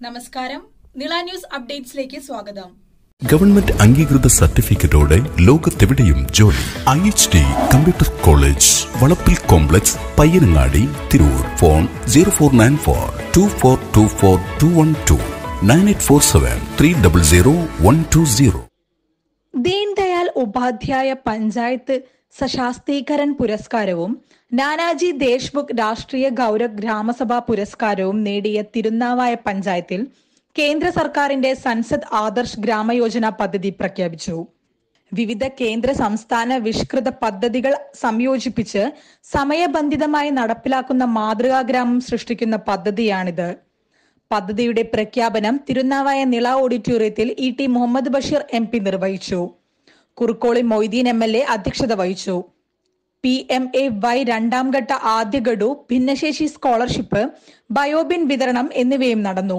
നമസ്കാരം നിള ന്യൂസ് അപ്ഡേറ്റ്സിലേക്ക് സ്വാഗതം ഗവൺമെന്റ് അംഗീകൃത സർട്ടിഫിക്കറ്റോടെ ലോകത്തെവിടെയും ജോലി I H D computer college Valappil complex Payyanangadi Tirur phone zero four nine four two four two four two one two nine eight four seven three double zero one two zero Deendayal Upadhyaya panchayat Sashaktikaran പുരസ്കാരവും നാനാജി ദേശ്മുഖ് രാഷ്ട്രീയ ഗൗരവ് ഗ്രാമസഭാ പുരസ്കാരവും നേടിയ തിരുനാവായ പഞ്ചായത്തിൽ കേന്ദ്ര സർക്കാരിന്റെ സൻസദ് ആദർശ് ഗ്രാമയോജന പദ്ധതി പ്രഖ്യാപിച്ചു വിവിധ കേന്ദ്ര സംസ്ഥാന വിഷ്കൃത പദ്ധതികൾ സംയോജിപ്പിച്ച് സമയബന്ധിതമായി നടപ്പിലാക്കുന്ന മാതൃകാ ഗ്രാമം സൃഷ്ടിക്കുന്ന പദ്ധതിയാണിത് പദ്ധതിയുടെ പ്രഖ്യാപനം തിരുനാവായ നിള ഓഡിറ്റോറിയത്തിൽ E T Muhammad Basheer M P നിർവഹിച്ചു Kurukkoli Moideen M L A അധ്യക്ഷത വഹിച്ചു പി എം എ വൈ രണ്ടാം ഘട്ട ആദ്യ ഗഡു ഭിന്നശേഷി സ്കോളർഷിപ്പ് ബയോബിൻ വിതരണം എന്നിവയും നടന്നു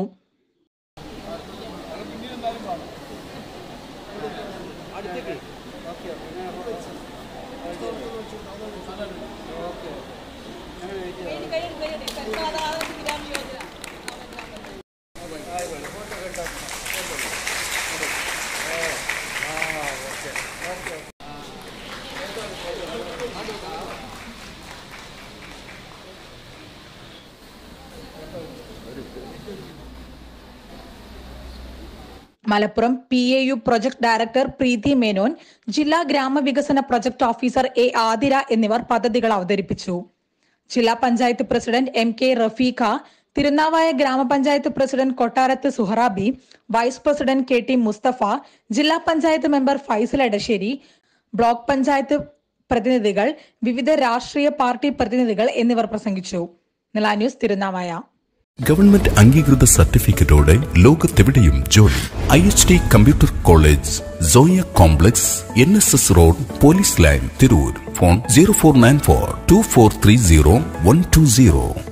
Malappuram P A U project director Preethi Menon ജില്ലാ ഗ്രാമവികസന പ്രൊജക്ട് ഓഫീസർ എ ആതിര എന്നിവർ പദ്ധതികൾ അവതരിപ്പിച്ചു ജില്ലാ panchayat president M K Rafeeqa Tirunavaya ഗ്രാമപഞ്ചായത്ത് president Kottarath Suharabi vice president K T Mustafa ജില്ലാ പഞ്ചായത്ത് മെമ്പർ ഫൈസൽ എടശ്ശേരി ബ്ലോക്ക് പഞ്ചായത്ത് പ്രതിനിധികൾ വിവിധ രാഷ്ട്രീയ പാർട്ടി പ്രതിനിധികൾ എന്നിവർ പ്രസംഗിച്ചു നില ന്യൂസ് തിരുനാവായ ഗവൺമെന്റ് അംഗീകൃത സർട്ടിഫിക്കറ്റോടെ ലോകത്തെവിടെയും ജോലി I H D computer college Soya complex N S S road police line Tirur phone zero four nine four two four three zero one two zero